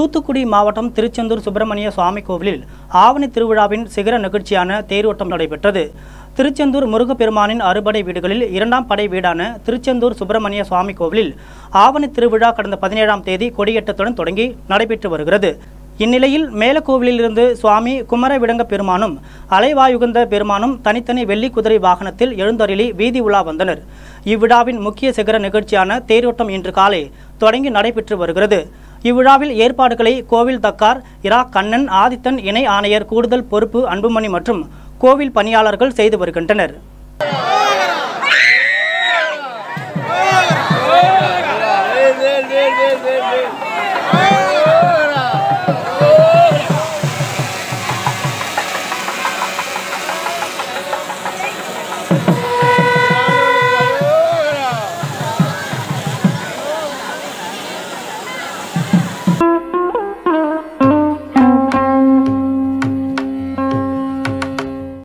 தூத்துக்குடி மாவட்டம் திருச்செந்தூர் சுப்பிரமணிய சுவாமி கோவிலில் ஆவணி திருவிழாவின் சிகர நிகழ்ச்சியான தேரோட்டம் நடைபெற்றது திருச்செந்தூர் முருகப்பெருமானின் அறுபடை வீடுகளில் இரண்டாம் படை வீடான திருச்செந்தூர் சுப்பிரமணிய சுவாமி கோவிலில் ஆவணி திருவிழா கடந்த பதினேழாம் தேதி கொடியேற்றத்துடன் தொடங்கி நடைபெற்று வருகிறது இந்நிலையில் மேலக்கோவிலிலிருந்து சுவாமி குமரவிடங்க பெருமானும் அலைவாயுகந்த பெருமானும் தனித்தனி வெள்ளி குதிரை வாகனத்தில் எழுந்தருளி வீதி உலா வந்தனர் இவ்விழாவின் முக்கிய சிகர நிகழ்ச்சியான தேரோட்டம் இன்று காலை தொடங்கி நடைபெற்று வருகிறது இவ்விழாவில் ஏற்பாடுகளை கோவில் தக்கார் இரா கண்ணன் ஆதித்தன் இணை ஆணையர் கூடுதல் பொறுப்பு அன்புமணி மற்றும் கோவில் பணியாளர்கள் செய்து வருகின்றனர்